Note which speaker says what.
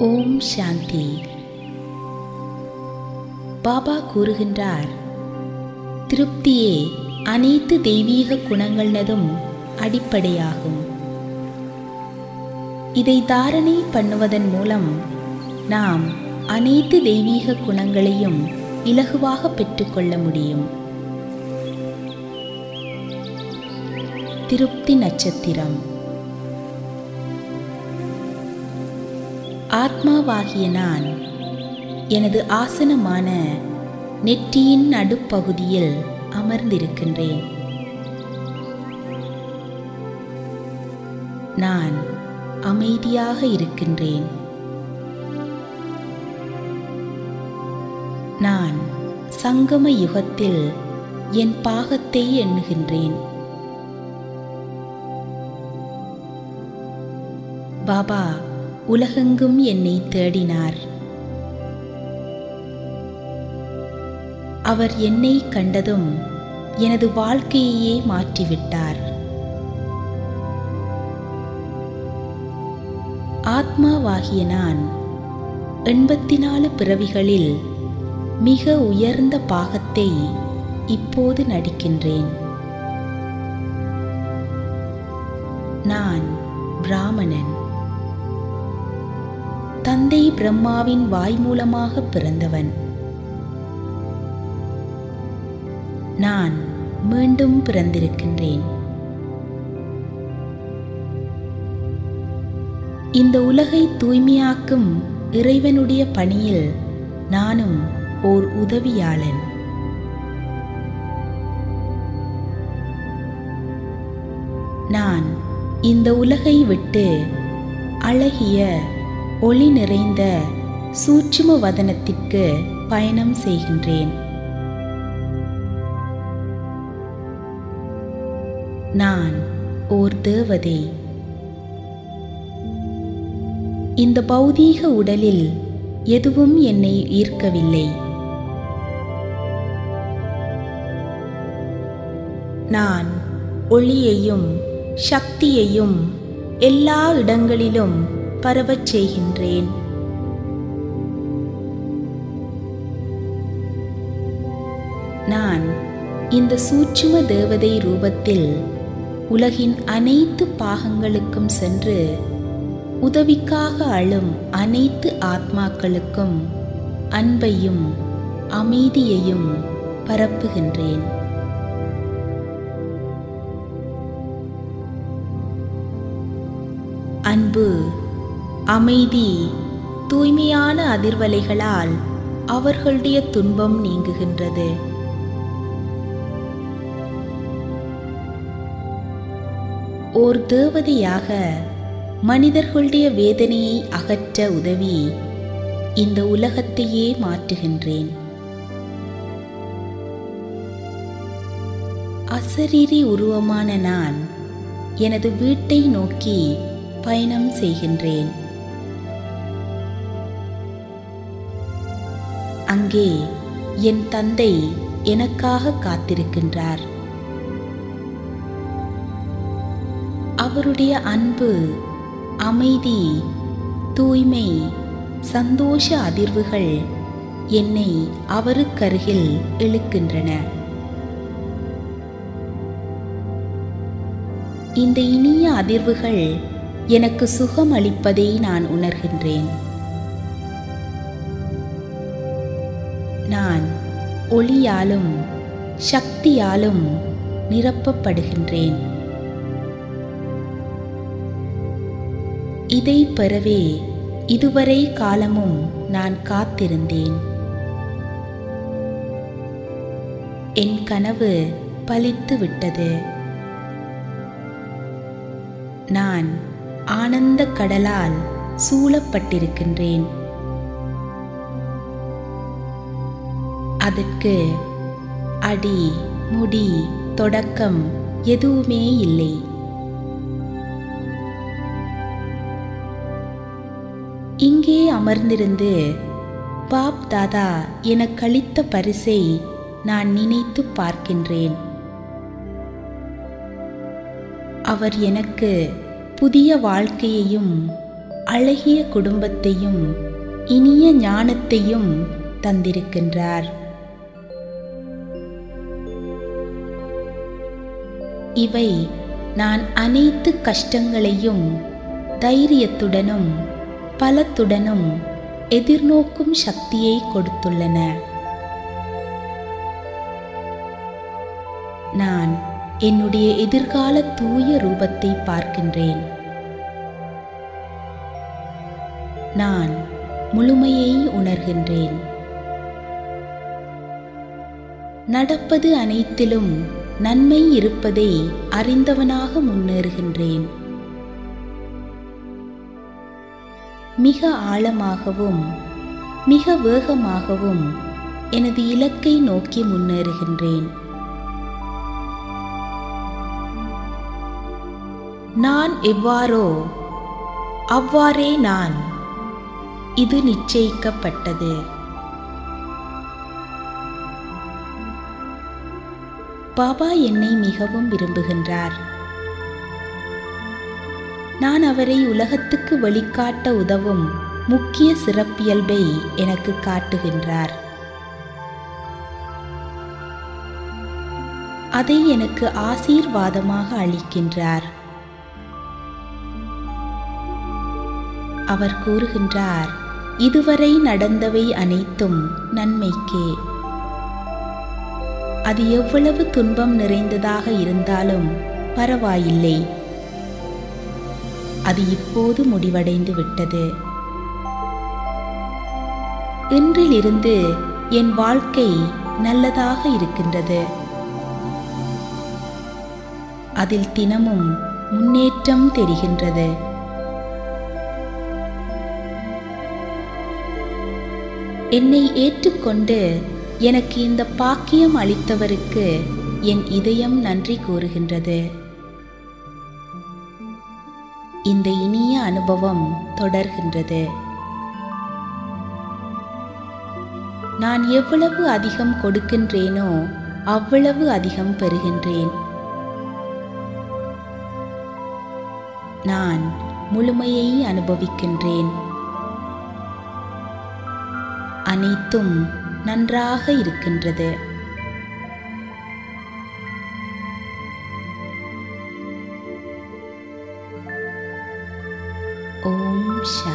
Speaker 1: ஓம் சாந்தி பாபா கூறுகின்றார் திருப்தியே அனைத்து தெய்வீக குணங்களதும் அடிப்படையாகும் இதை தாரணை பண்ணுவதன் மூலம் நாம் அனைத்து தெய்வீக குணங்களையும் இலகுவாக பெற்றுக்கொள்ள முடியும் திருப்தி நட்சத்திரம் ஆத்மாவாகிய நான் எனது ஆசனமான நெற்றியின் நடுப்பகுதியில் அமர்ந்திருக்கின்றேன் நான் அமைதியாக இருக்கின்றேன் நான் சங்கம யுகத்தில் என் பாகத்தை எண்ணுகின்றேன் பாபா உலகெங்கும் என்னை தேடினார் அவர் என்னை கண்டதும் எனது வாழ்க்கையையே மாற்றிவிட்டார் ஆத்மாவாகிய நான் எண்பத்தி நாலு பிறவிகளில் மிக உயர்ந்த பாகத்தை இப்போது நடிக்கின்றேன் நான் பிராமணன் தந்தை பிரம்மாவின் வாய் மூலமாக பிறந்தவன் நான் மீண்டும் பிறந்திருக்கின்றேன் இந்த உலகை தூய்மையாக்கும் இறைவனுடைய பணியில் நானும் ஓர் உதவியாளன் நான் இந்த உலகை விட்டு அழகிய ஒளி நிறைந்த சூட்சும வதனத்திற்கு பயணம் செய்கின்றேன் நான் ஓர் தேவதை இந்த பௌதீக உடலில் எதுவும் என்னை ஈர்க்கவில்லை நான் ஒளியையும் சக்தியையும் எல்லா இடங்களிலும் பரவச் செய்கின்றேன் நான் இந்த சூட்சும தேவதை ரூபத்தில் உலகின் அனைத்து பாகங்களுக்கும் சென்று உதவிக்காக அழும் அனைத்து ஆத்மாக்களுக்கும் அன்பையும் அமைதியையும் பரப்புகின்றேன் அன்பு அமைதி தூய்மையான அதிர்வலைகளால் அவர்களுடைய துன்பம் நீங்குகின்றது ஓர் தேவதையாக மனிதர்களுடைய வேதனையை அகற்ற உதவி இந்த உலகத்தையே மாற்றுகின்றேன் அசரீரி உருவமான நான் எனது வீட்டை நோக்கி பயணம் செய்கின்றேன் அங்கே என் தந்தை எனக்காக காத்திருக்கின்றார் அவருடைய அன்பு அமைதி தூய்மை சந்தோஷ அதிர்வுகள் என்னை அவருக்கருகில் இழுக்கின்றன இந்த இனிய அதிர்வுகள் எனக்கு சுகம் அளிப்பதை நான் உணர்கின்றேன் நான் ஒளியாலும் சக்தியாலும் நிரப்பப்படுகின்றேன் இதை பெறவே இதுவரை காலமும் நான் காத்திருந்தேன் என் கனவு பலித்து விட்டது நான் ஆனந்த கடலால் சூழப்பட்டிருக்கின்றேன் அதற்கு அடி முடி தொடக்கம் எதுவுமே இல்லை இங்கே அமர்ந்திருந்து பாப் தாதா எனக்கு அளித்த பரிசை நான் நினைத்து பார்க்கின்றேன் அவர் எனக்கு புதிய வாழ்க்கையையும் அழகிய குடும்பத்தையும் இனிய ஞானத்தையும் தந்திருக்கின்றார் இவை நான் அனைத்து கஷ்டங்களையும் தைரியத்துடனும் பலத்துடனும் எதிர்நோக்கும் சக்தியை கொடுத்துள்ளன நான் என்னுடைய எதிர்கால தூய ரூபத்தை பார்க்கின்றேன் நான் முழுமையை உணர்கின்றேன் நடப்பது அனைத்திலும் நன்மை இருப்பதை அறிந்தவனாக முன்னேறுகின்றேன் மிக ஆழமாகவும் மிக வேகமாகவும் எனது இலக்கை நோக்கி முன்னேறுகின்றேன் நான் எவ்வாறோ அவ்வாறே நான் இது நிச்சயிக்கப்பட்டது பாபா என்னை மிகவும் விரும்புகின்றார் நான் அவரை உலகத்துக்கு வழிகாட்ட உதவும் முக்கிய சிறப்பியல்பை எனக்கு காட்டுகின்றார் அதை எனக்கு ஆசீர்வாதமாக அளிக்கின்றார் அவர் கூறுகின்றார் இதுவரை நடந்தவை அனைத்தும் நன்மைக்கே அது எவ்வளவு துன்பம் நிறைந்ததாக இருந்தாலும் பரவாயில்லை அது இப்போது முடிவடைந்து விட்டது இன்றிலிருந்து என் வாழ்க்கை நல்லதாக இருக்கின்றது அதில் தினமும் முன்னேற்றம் தெரிகின்றது என்னை ஏற்றுக்கொண்டு எனக்கு இந்த பாக்கியம் அளித்தவருக்கு என் இதயம் நன்றி கூறுகின்றது இந்த இனிய அனுபவம் தொடர்கின்றது நான் எவ்வளவு அதிகம் கொடுக்கின்றேனோ அவ்வளவு அதிகம் பெறுகின்றேன் நான் முழுமையை அனுபவிக்கின்றேன் அனைத்தும் நன்றாக இருக்கின்றது ஓம் சாந்தி